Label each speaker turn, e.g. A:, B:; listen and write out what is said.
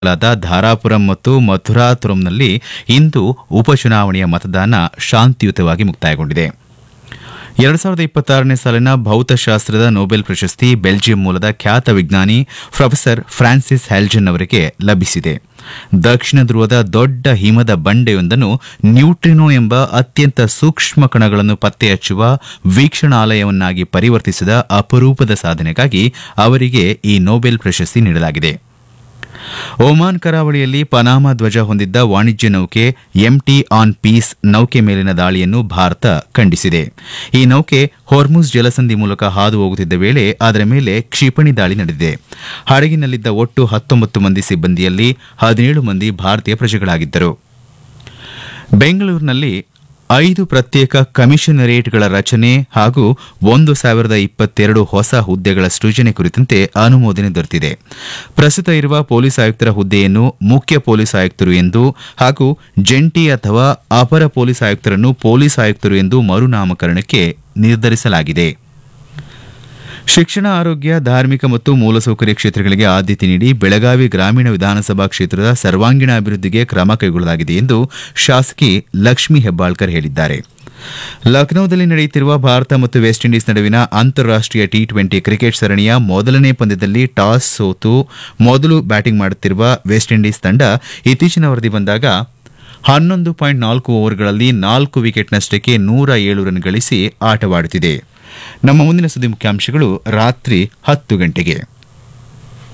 A: ಾದ ಧಾರಾಪುರಂ ಮತ್ತು ಮಥುರಾಪುರಂನಲ್ಲಿ ಇಂದು ಉಪಚುನಾವಣೆಯ ಮತದಾನ ಶಾಂತಿಯುತವಾಗಿ ಮುಕ್ತಾಯಗೊಂಡಿದೆ ಎರಡು ಸಾವಿರದ ಇಪ್ಪತ್ತಾರನೇ ಸಾಲಿನ ಭೌತಶಾಸ್ತ್ರದ ನೊಬೆಲ್ ಪ್ರಶಸ್ತಿ ಬೆಲ್ಜಿಯಂ ಮೂಲದ ಖ್ಯಾತ ವಿಜ್ಞಾನಿ ಪ್ರೊಫೆಸರ್ ಫ್ರಾನ್ಸಿಸ್ ಹ್ಯಾಲ್ಜನ್ ಅವರಿಗೆ ಲಭಿಸಿದೆ ದಕ್ಷಿಣ ಧ್ರುವದ ದೊಡ್ಡ ಹಿಮದ ಬಂಡೆಯೊಂದನ್ನು ನ್ಯೂಟ್ರಿನೋ ಎಂಬ ಅತ್ಯಂತ ಸೂಕ್ಷ್ಮ ಕಣಗಳನ್ನು ಪತ್ತೆ ಹಚ್ಚುವ ವೀಕ್ಷಣಾಲಯವನ್ನಾಗಿ ಪರಿವರ್ತಿಸಿದ ಅಪರೂಪದ ಸಾಧನೆಗಾಗಿ ಅವರಿಗೆ ಈ ನೊಬೆಲ್ ಪ್ರಶಸ್ತಿ ನೀಡಲಾಗಿದೆ ಒಮಾನ್ ಕರಾವಳಿಯಲ್ಲಿ ಪನಾಮಾ ಧ್ವಜ ಹೊಂದಿದ್ದ ವಾಣಿಜ್ಯ ನೌಕೆ ಎಂಟಿ ಆನ್ ಪೀಸ್ ನೌಕೆ ಮೇಲಿನ ದಾಳಿಯನ್ನು ಭಾರತ ಖಂಡಿಸಿದೆ ಈ ನೌಕೆ ಹೊರ್ಮುಜ್ ಜಲಸಂಧಿ ಮೂಲಕ ಹಾದು ಹೋಗುತ್ತಿದ್ದ ವೇಳೆ ಅದರ ಮೇಲೆ ಕ್ಷಿಪಣಿ ದಾಳಿ ನಡೆದಿದೆ ಹಡಗಿನಲ್ಲಿದ್ದ ಒಟ್ಟು ಹತ್ತೊಂಬತ್ತು ಮಂದಿ ಸಿಬ್ಬಂದಿಯಲ್ಲಿ ಹದಿನೇಳು ಮಂದಿ ಭಾರತೀಯ ಪ್ರಜೆಗಳಾಗಿದ್ದರು ಬೆಂಗಳೂರಿನಲ್ಲಿ ಐದು ಪ್ರತ್ಯೇಕ ಕಮಿಷನರೇಟ್ಗಳ ರಚನೆ ಹಾಗೂ ಒಂದು ಸಾವಿರದ ಇಪ್ಪತ್ತೆರಡು ಹೊಸ ಹುದ್ದೆಗಳ ಸೃಜನೆ ಕುರಿತಂತೆ ಅನುಮೋದನೆ ದೊರೆತಿದೆ ಪ್ರಸ್ತುತ ಇರುವ ಪೊಲೀಸ್ ಆಯುಕ್ತರ ಹುದ್ದೆಯನ್ನು ಮುಖ್ಯ ಪೊಲೀಸ್ ಆಯುಕ್ತರು ಎಂದು ಹಾಗೂ ಜಂಟಿ ಅಥವಾ ಅಪರ ಪೊಲೀಸ್ ಆಯುಕ್ತರನ್ನು ಪೊಲೀಸ್ ಆಯುಕ್ತರು ಎಂದು ಮರುನಾಮಕರಣಕ್ಕೆ ನಿರ್ಧರಿಸಲಾಗಿದೆ ಶಿಕ್ಷಣ ಆರೋಗ್ಯ ಧಾರ್ಮಿಕ ಮತ್ತು ಮೂಲಸೌಕರ್ಯ ಕ್ಷೇತ್ರಗಳಿಗೆ ಆದ್ಯತೆ ನೀಡಿ ಬೆಳಗಾವಿ ಗ್ರಾಮೀಣ ವಿಧಾನಸಭಾ ಕ್ಷೇತ್ರದ ಸರ್ವಾಂಗೀಣ ಅಭಿವೃದ್ಧಿಗೆ ಕ್ರಮ ಕೈಗೊಳ್ಳಲಾಗಿದೆ ಎಂದು ಶಾಸಕಿ ಲಕ್ಷ್ಮೀ ಹೆಬ್ಬಾಳ್ಕರ್ ಹೇಳಿದ್ದಾರೆ ಲಖನೌದಲ್ಲಿ ನಡೆಯುತ್ತಿರುವ ಭಾರತ ಮತ್ತು ವೆಸ್ಟ್ ಇಂಡೀಸ್ ನಡುವಿನ ಅಂತಾರಾಷ್ಟೀಯ ಟಿ ಟ್ವೆಂಟಿ ಕ್ರಿಕೆಟ್ ಸರಣಿಯ ಮೊದಲನೇ ಪಂದ್ಯದಲ್ಲಿ ಟಾಸ್ ಸೋತು ಮೊದಲು ಬ್ಯಾಟಿಂಗ್ ಮಾಡುತ್ತಿರುವ ವೆಸ್ಟ್ ಇಂಡೀಸ್ ತಂಡ ಇತ್ತೀಚಿನ ವರದಿ ಬಂದಾಗ ಹನ್ನೊಂದು ಪಾಯಿಂಟ್ ನಾಲ್ಕು ಓವರ್ಗಳಲ್ಲಿ ನಾಲ್ಕು ವಿಕೆಟ್ನಷ್ಟಕ್ಕೆ ನೂರ ಏಳು ರನ್ ಗಳಿಸಿ ಆಟವಾಡುತ್ತಿದೆ ನಮ್ಮ ಮುಂದಿನ ಸುದ್ದಿ ಮುಖ್ಯಾಂಶಗಳು ರಾತ್ರಿ ಹತ್ತು ಗಂಟೆಗೆ